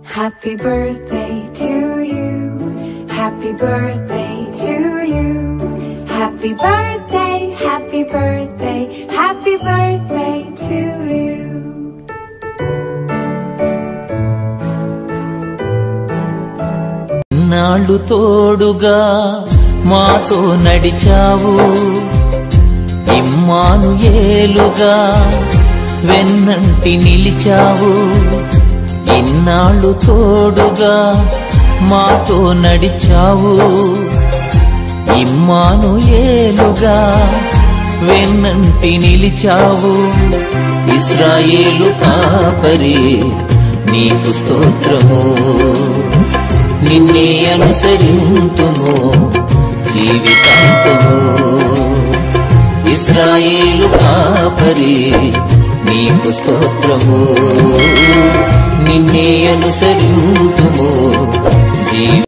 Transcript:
Happy birthday to you. Happy birthday to you. Happy birthday, happy birthday, happy birthday to you. నాళ్ళు తోడుగా మాతో నడిచావు ఇమ్మాను ఏలుగా వెన్నంటి నిలిచావు ఇన్నాళ్ళు తోడుగా మాతో నడిచావు ఇమ్మాను ఏలుగా వెన్నంటి నిలిచావు ఇస్రాయేలు కాపరి నీకు స్తోత్రము నిన్నే అనుసరింతుము జీవితాంతము ఇస్రాయేలు కాపరి నీకు స్తోత్రము నిన్నే అనుసరింతుము